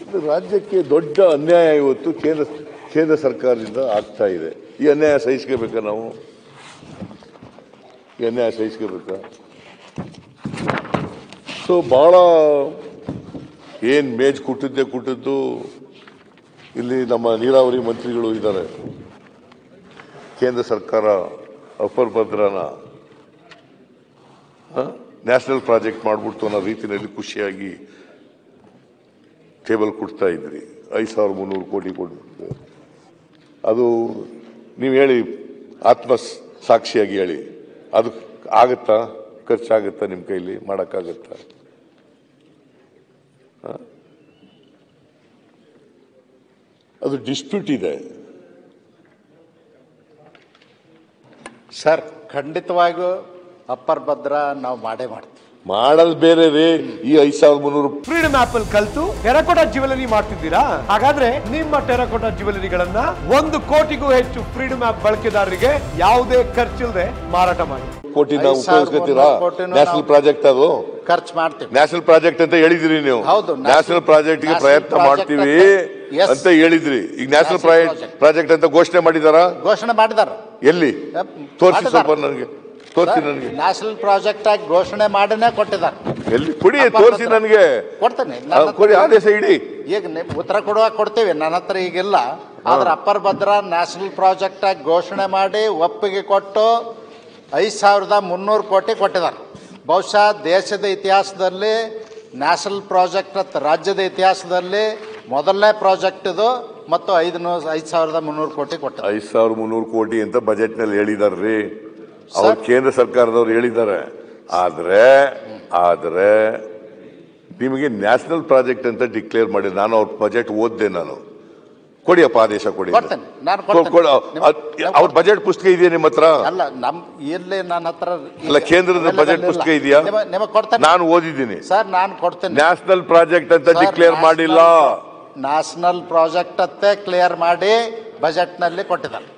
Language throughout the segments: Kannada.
ಇದು ರಾಜ್ಯಕ್ಕೆ ದೊಡ್ಡ ಅನ್ಯಾಯ ಇವತ್ತು ಕೇಂದ್ರ ಕೇಂದ್ರ ಸರ್ಕಾರದಿಂದ ಆಗ್ತಾ ಇದೆ ಈ ಅನ್ಯಾಯ ಸಹಿಸ್ಕೋಬೇಕಾ ನಾವು ಈ ಅನ್ಯಾಯ ಸಹಿಸ್ಕೋಬೇಕಾ ಸೊ ಭಾಳ ಏನು ಮೇಜ್ ಕುಟ್ಟಿದ್ದೆ ಕುಟ್ಟಿದ್ದು ಇಲ್ಲಿ ನಮ್ಮ ನೀರಾವರಿ ಮಂತ್ರಿಗಳು ಇದ್ದಾರೆ ಕೇಂದ್ರ ಸರ್ಕಾರ ಅಪ್ಪರ್ ಭದ್ರನ ನ್ಯಾಷನಲ್ ಪ್ರಾಜೆಕ್ಟ್ ಮಾಡ್ಬಿಡ್ತು ಅನ್ನೋ ರೀತಿಯಲ್ಲಿ ಖುಷಿಯಾಗಿ ಟೇಬಲ್ ಕೊಡ್ತಾ ಇದ್ರಿ ಐದು ಸಾವಿರ ಮುನ್ನೂರು ಕೋಟಿ ಕೊಟ್ಟು ಅದು ನೀವು ಹೇಳಿ ಆತ್ಮ ಸಾಕ್ಷಿಯಾಗಿ ಹೇಳಿ ಅದು ಆಗುತ್ತಾ ಖರ್ಚಾಗುತ್ತಾ ನಿಮ್ಮ ಕೈಲಿ ಮಾಡೋಕ್ಕಾಗತ್ತಾ ಹ? ಅದು ಡಿಸ್ಪ್ಯೂಟ್ ಇದೆ ಸರ್ ಖಂಡಿತವಾಗಿಯೂ ಅಪ್ಪರ್ ಭದ್ರ ನಾವು ಮಾಡೇ ಮಾಡ್ತೀವಿ ಮಾಡೋದು ಬೇರೆ ರೀ ಈ ಐದು ಸಾವಿರದ ಮುನ್ನೂರು ಫ್ರೀಡಮ್ ಆಪ್ ಅಲ್ಲಿ ಕಲ್ತು ಟೆರಕೋಟಾ ಜ್ಯುವೆಲರಿ ಮಾಡ್ತಿದ್ದೀರಾ ಹಾಗಾದ್ರೆ ನಿಮ್ಮ ಟೆರಕೋಟಾ ಜ್ಯುವೆಲರಿಗಳನ್ನ ಒಂದು ಕೋಟಿಗೂ ಹೆಚ್ಚು ಫ್ರೀಡಮ್ ಆಪ್ ಬಳಕೆದಾರರಿಗೆ ಯಾವುದೇ ಖರ್ಚಿಲ್ಲದೆ ಮಾರಾಟ ಮಾಡಿ ಕೋಟಿ ನಾವು ಐದು ಸಾವಿರದ ಉಪಯೋಗಿಸ್ಕೊತೀರಾ ಮುನ್ನೂರು ಕೋಟಿನೂ ನ್ಯಾಷನಲ್ ನಾವು- ಪ್ರಾಜೆಕ್ಟ್ ಅದು ಖರ್ಚು ಮಾಡ್ತೀವಿ ನ್ಯಾಷನಲ್ ಪ್ರಾಜೆಕ್ಟ್ ಅಂತ ಹೇಳಿದ್ರಿ ನೀವು ಹೌದು, ನ್ಯಾಷನಲ್ national- ಪ್ರಾಜೆಕ್ಟ್ ಗೆ national ಪ್ರಯತ್ನ project ಮಾಡ್ತೀವಿ ಅಂತ- yes. ಅಂತ ಹೇಳಿದ್ರಿ ಈಗ ನ್ಯಾಷನಲ್ National project. ಪ್ರಾಜೆಕ್ಟ್ ಅಂತ ಘೋಷಣೆ ಮಾಡಿದಾರಾ ಘೋಷಣೆ ಮಾಡಿದಾರ ಎಲ್ಲಿ ಯಪ್, ತೋರಿಸಿ ಮಾಡಿದಾರೆ. ಸ್ವಲ್ಪ ನನಗೆ ತೋರಿಸಿ ನನಗೆ ನ್ಯಾಷನಲ್ ಪ್ರಾಜೆಕ್ಟ್ ಆಗಿ ಘೋಷಣೆ ಮಾಡಿನೇ ಕೊಟ್ಟಿದ್ದಾರೆ ಎಲ್ಲಿ ಕೊಡಿ ಅಪ್ಪರ್ ತೋರಿಸಿ ಭದ್ರ. ನನಗೆ ಕೊಡ್ತೇನೆ ಆ, ನನ್ನ ಹತ್ರ- ಕೊಡಿ ಆದೇಶ ಇಡಿ ಈಗ ನಿಮ್ ಉತ್ತರ ಕೊಡುವಾಗ ಕೊಡ್ತೀವಿ ನನ್ನ ಹತ್ರ ಈಗಿಲ್ಲ ಆದ್ರೆ ಅಪ್ಪರ್ ಭದ್ರ ನ್ಯಾಷನಲ್ ಪ್ರಾಜೆಕ್ಟ್ ಆಗಿ ಘೋಷಣೆ ಮಾಡಿ ಒಪ್ಪಿಗೆ ಕೊಟ್ಟು ಐದು ಸಾವಿರದ ಮುನ್ನೂರು ಕೋಟಿ ಕೊಟ್ಟಿದ್ದಾರೆ ಬಹುಶಃ ದೇಶದ ಇತಿಹಾಸದಲ್ಲಿ ನ್ಯಾಷನಲ್ ಪ್ರಾಜೆಕ್ಟ್ ಅಂತ ರಾಜ್ಯದ ಇತಿಹಾಸದಲ್ಲಿ ಮೊದಲನೇ ಪ್ರಾಜೆಕ್ಟ್ ಇದು ಮತ್ತು ಐದು ಐದು ಸಾವಿರದ ಮುನ್ನೂರು ಕೋಟಿ ಕೊಟ್ಟಿದ್ದಾರೆ ಐದು ಸಾವಿರ ಮುನ್ನೂರು ಕೋಟಿ ಅಂತ ಬಜೆಟ್ ನಲ್ಲಿ ಹೇಳಿದಾರ್ರಿ ಅವ್ರು ಕೇಂದ್ರ ಸರ್ಕಾರದವ್ರು ಹೇಳಿದ್ದಾರೆ ಆದ್ರೆ ಆದ್ರೆ ನಿಮಗೆ ನ್ಯಾಷನಲ್ ಪ್ರಾಜೆಕ್ಟ್ ಅಂತ ಡಿಕ್ಲೇರ್ ಮಾಡಿ ನಾನು ಅವ್ರ ಬಜೆಟ್ ಓದ್ದೆ ನಾನು ಕೊಡಿಯಪ್ಪ ಆದೇಶ ಕೊಡಿ ಕೊಡ್ತೇನೆ ನಾನು ಕೊಡ್ತೇನೆ ನಿಮ್- ಕೊಡಿ ಅವ್ರ ಬಜೆಟ್ ಪುಸ್ತಕ ಇದೆಯಾ ನಿಮ್ಮ ಹತ್ರ ಅಲ್ಲ ನಮ್ ಇಲ್ಲಿ ನನ್ನ ಹತ್ರ ಈಗ ಅಲ್ಲ ಕೇಂದ್ರದ available ಬಜೆಟ್ ಇಲ್ಲ. ಪುಸ್ತಕ ಇದೆಯಾ ನಿಮ- ನಿಮಗೆ ಕೊಡ್ತೇನೆ ನಾನು ಓದಿದ್ದೀನಿ ಸರ್ ನಾನು ಕೊಡ್ತೇನೆ ನ್ಯಾಷನಲ್ ಪ್ರಾಜೆಕ್ಟ್ ಅಂತ ಸರ್, ಡಿಕ್ಲೇರ್ ನ್ಯಾಷನಲ್ ಮಾಡಿಲ್ಲ ನ್ಯಾಷನಲ್ ಪ್ರಾಜೆಕ್ಟ್ ಅತ್ತೆ ಕ್ಲಿಯರ್ ಮಾಡಿ ಬಜೆಟ್ನಲ್ಲಿ ಕೊಟ್ಟಿದ್ದಾರೆ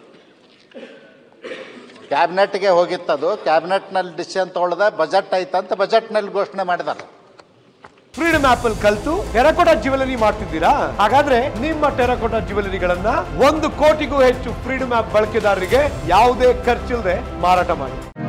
ಕ್ಯಾಬಿನೆಟ್ಗೆ ಹೋಗಿತ್ತದು ಕ್ಯಾಬಿನೆಟ್ನಲ್ಲಿ ಡಿಸಿಷನ್ ತಗೊಳ್ಳದೆ ಬಜೆಟ್ ಐತಂತ ಬಜೆಟ್ನಲ್ಲಿ ಘೋಷಣೆ ಮಾಡಿದ್ದಾರೆ ಫ್ರೀಡಮ್ ಆಪ್ ಅಲ್ಲಿ ಕಲ್ತು ಟೆರಕೋಟಾ ಜ್ಯುವೆಲರಿ ಮಾಡ್ತಿದ್ದೀರಾ ಹಾಗಾದ್ರೆ ನಿಮ್ಮ ಟೆರಕೋಟಾ ಜ್ಯುವೆಲರಿಗಳನ್ನ ಒಂದು ಕೋಟಿಗೂ ಹೆಚ್ಚು ಫ್ರೀಡಮ್ ಆಪ್ ಬಳಕೆದಾರರಿಗೆ ಯಾವುದೇ ಖರ್ಚಿಲ್ಲದೆ ಮಾರಾಟ ಮಾಡಿ